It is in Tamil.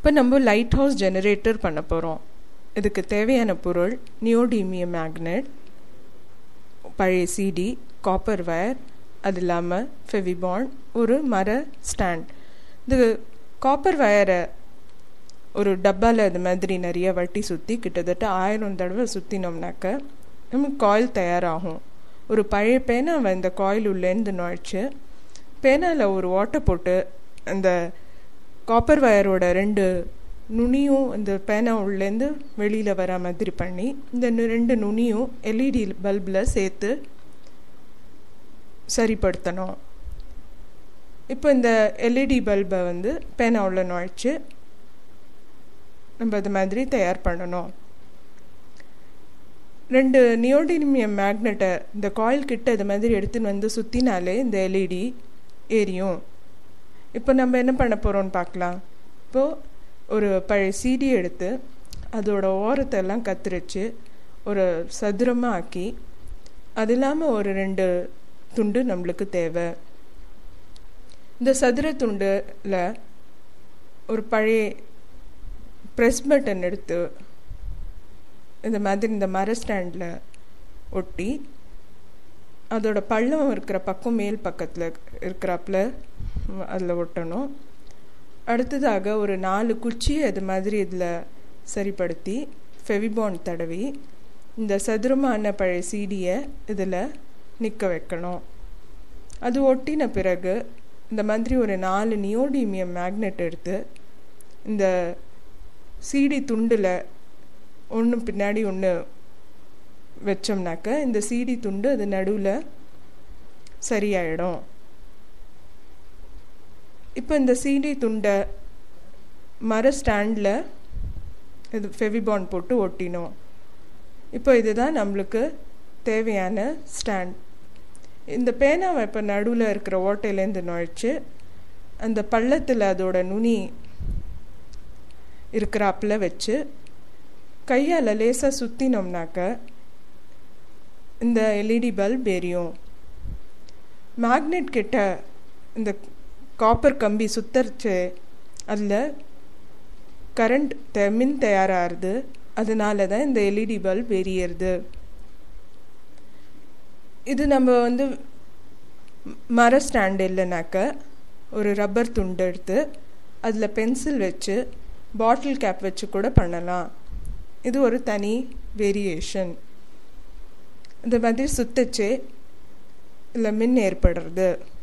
இப்போ நம்ம லைட் ஹவுஸ் ஜெனரேட்டர் பண்ண போகிறோம் இதுக்கு தேவையான பொருள் நியோடீமியம் மேக்னெட் பழைய சிடி காப்பர் வயர் அது இல்லாமல் ஃபெவிபான் ஒரு மர ஸ்டாண்ட் இது காப்பர் வயரை ஒரு டப்பாவில் இது மாதிரி நிறைய வட்டி சுற்றி கிட்டத்தட்ட ஆயிரம் தடவை சுற்றினோம்னாக்க நமக்கு காயில் தயாராகும் ஒரு பழைய பேனாவை இந்த காயில் உள்ளேருந்து நுழைச்சு பேனாவில் ஒரு ஓட்டை போட்டு அந்த காப்பர் வயரோட ரெண்டு நுனியும் இந்த பேனா உள்ளேருந்து வெளியில் வர மாதிரி பண்ணி இந்த நு- ரெண்டு நுனியும் எல்இடி பல்பில் சேர்த்து சரிப்படுத்தணும் இப்போ இந்த எல்இடி பல்பை வந்து பேனா உள்ள நுழைச்சு நம்ம இது மாதிரி தயார் பண்ணணும் ரெண்டு நியோடினிமியம் மேக்னெட்டை இந்த காயில் கிட்ட இது மாதிரி எடுத்துன்னு வந்து சுற்றினாலே இந்த எல்இடி எரியும் இப்போ நம்ம என்ன பண்ண போகிறோம்னு பார்க்கலாம் இப்போது ஒரு பழைய சிடி எடுத்து அதோட ஓரத்தை எல்லாம் கத்திரிச்சு ஒரு சதுரமாக ஆக்கி அது இல்லாமல் ஒரு ரெண்டு துண்டு நம்மளுக்கு தேவை இந்த சதுர துண்டில் ஒரு பழைய ப்ரெஸ் பட்டன் எடுத்து இந்த மாதிரி இந்த மர ஸ்டாண்டில் ஒட்டி அதோட பள்ளம் இருக்கிற பக்கம் மேல் பக்கத்தில் இருக்கிறாப்புல அதில் ஒட்டணும் அடுத்ததாக ஒரு நாலு குச்சியை அது மாதிரி இதில் சரிப்படுத்தி ஃபெவிபான் தடவி இந்த சதுரமான பழைய சீடியை இதில் நிற்க வைக்கணும் அது ஒட்டின பிறகு இந்த மாதிரி ஒரு நாலு நியோடீமியம் மேக்னெட் எடுத்து இந்த சிடி துண்டில் ஒன்று பின்னாடி ஒன்று வச்சோம்னாக்க இந்த சிடி துண்டு அது நடுவில் சரியாயிடும் இப்போ இந்த சிடி துண்டை மர ஸ்டாண்டில் இது ஃபெவிபான் போட்டு ஒட்டினோம் இப்போ இதுதான் நம்மளுக்கு தேவையான ஸ்டாண்ட் இந்த பேனாவை இப்போ நடுவில் இருக்கிற ஓட்டையிலேருந்து நுழைச்சு அந்த பள்ளத்தில் அதோட நுனி இருக்கிறாப்புல வச்சு கையால் லேசாக சுற்றினோம்னாக்க இந்த எல்இடி பல்ப் எரியும் மேக்னெட் கிட்ட இந்த காப்பர் கம்பி சுத்தரிச்சு அதில் கரண்ட் த மின் தயாராகிறது அதனால தான் இந்த எல்இடி பல்ப் எரியறது இது நம்ம வந்து மர ஸ்டாண்ட் இல்லைனாக்க ஒரு ரப்பர் துண்டு எடுத்து அதில் பென்சில் வச்சு பாட்டில் கேப் வச்சு கூட பண்ணலாம் இது ஒரு தனி வேரியேஷன் இந்த மாதிரி சுத்தச்சு இல்லை மின் ஏற்படுறது